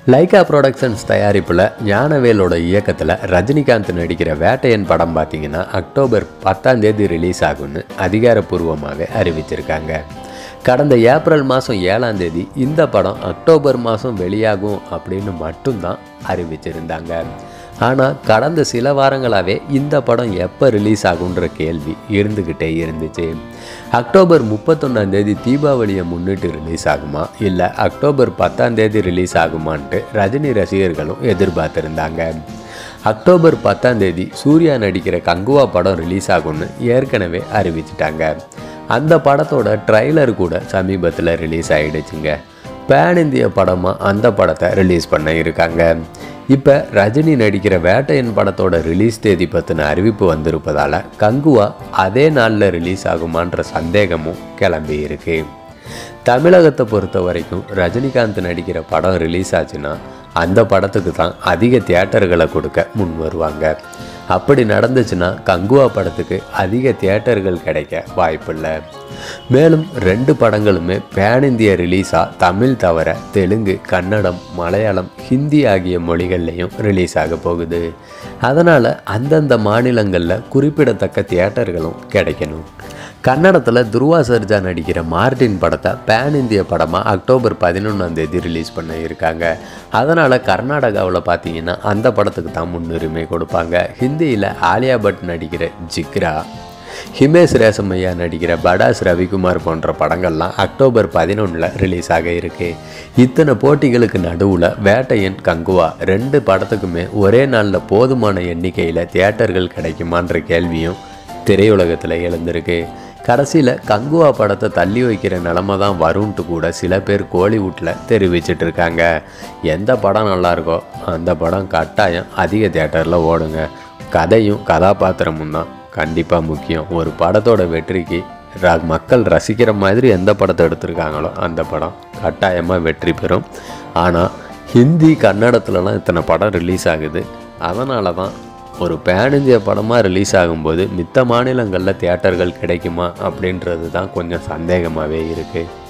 Lyca productions தயாரிப்பில் ஞானவேலோட இயக்கத்தில் ரஜினிகாந்த் நடிக்கிற வேட்டையன் படம் பார்த்தீங்கன்னா அக்டோபர் பத்தாம் தேதி ரிலீஸ் ஆகும்னு அதிகாரப்பூர்வமாகவே அறிவிச்சிருக்காங்க கடந்த ஏப்ரல் மாதம் ஏழாம் தேதி இந்த படம் அக்டோபர் மாதம் வெளியாகும் அப்படின்னு மட்டும்தான் அறிவிச்சிருந்தாங்க ஆனால் கடந்த சில வாரங்களாகவே இந்த படம் எப்போ ரிலீஸ் ஆகுன்ற கேள்வி இருந்துக்கிட்டே இருந்துச்சு அக்டோபர் முப்பத்தொன்னாம் தேதி தீபாவளியை முன்னிட்டு ரிலீஸ் ஆகுமா இல்லை அக்டோபர் பத்தாம் தேதி ரிலீஸ் ஆகுமான்ட்டு ரஜினி ரசிகர்களும் எதிர்பார்த்துருந்தாங்க அக்டோபர் பத்தாம் தேதி சூர்யா நடிக்கிற கங்குவா படம் ரிலீஸ் ஆகும்னு ஏற்கனவே அறிவிச்சிட்டாங்க அந்த படத்தோட ட்ரைலர் கூட சமீபத்தில் ரிலீஸ் ஆகிடுச்சுங்க பேன் இந்திய படமாக அந்த படத்தை ரிலீஸ் பண்ண இருக்காங்க இப்போ ரஜினி நடிக்கிற வேட்டையன் படத்தோட ரிலீஸ் தேதி பற்றின அறிவிப்பு வந்திருப்பதால் கங்குவா அதே நாளில் ரிலீஸ் ஆகுமான்ற சந்தேகமும் கிளம்பி இருக்கு தமிழகத்தை பொறுத்த வரைக்கும் ரஜினிகாந்த் நடிக்கிற படம் ரிலீஸ் ஆச்சுன்னா அந்த படத்துக்கு தான் அதிக தியேட்டர்களை கொடுக்க முன் வருவாங்க அப்படி நடந்துச்சுன்னா கங்குவா படத்துக்கு அதிக தியேட்டர்கள் கிடைக்க வாய்ப்பில்லை மேலும் ரெண்டு படங்களுமே பேன் இந்திய ரிலீஸாக தமிழ் தவிர தெலுங்கு கன்னடம் மலையாளம் ஹிந்தி ஆகிய மொழிகள்லையும் ரிலீஸ் ஆக போகுது அதனால் அந்தந்த மாநிலங்களில் குறிப்பிடத்தக்க தியேட்டர்களும் கிடைக்கணும் கன்னடத்தில் துருவா சர்ஜா நடிக்கிற மார்டின் படத்தை பேன் இந்திய படமாக அக்டோபர் பதினொன்றாம் தேதி ரிலீஸ் பண்ண இருக்காங்க அதனால் கர்நாடகாவில் பார்த்தீங்கன்னா அந்த படத்துக்கு தான் முன்னுரிமை கொடுப்பாங்க ஹிந்தியில் ஆலியா பட் நடிக்கிற ஜிக்ரா ஹிமேஷ் ரேசமையா நடிக்கிற படாஸ் ரவிக்குமார் போன்ற படங்கள்லாம் அக்டோபர் பதினொன்றில் ரிலீஸ் ஆக இருக்கு இத்தனை போட்டிகளுக்கு நடுவில் வேட்டையன் கங்குவா ரெண்டு படத்துக்குமே ஒரே நாளில் போதுமான எண்ணிக்கையில் தியேட்டர்கள் கிடைக்குமான்ற கேள்வியும் திரையுலகத்தில் எழுந்திருக்கு கடைசியில் கங்குவா படத்தை தள்ளி வைக்கிற நிலமை தான் வரும்ன்ட்டு கூட சில பேர் கோலிவுட்டில் தெரிவிச்சிட்டு இருக்காங்க எந்த படம் நல்லா இருக்கோ அந்த படம் கட்டாயம் அதிக தேட்டரில் ஓடுங்க கதையும் கதாபாத்திரமும் தான் கண்டிப்பாக முக்கியம் ஒரு படத்தோட வெற்றிக்கு ர- மக்கள் ரசிக்கிற மாதிரி எந்த படத்தை எடுத்திருக்காங்களோ அந்த படம் கட்டாயமாக வெற்றி பெறும் ஆனால் ஹிந்தி கன்னடத்துலலாம் இத்தனை படம் ரிலீஸ் ஆகுது அதனால தான் ஒரு பேன் இந்திய படமாக ரிலீஸ் ஆகும்போது மித்த மாநிலங்களில் தியேட்டர்கள் கிடைக்குமா அப்படின்றது தான் கொஞ்சம் சந்தேகமாகவே இருக்குது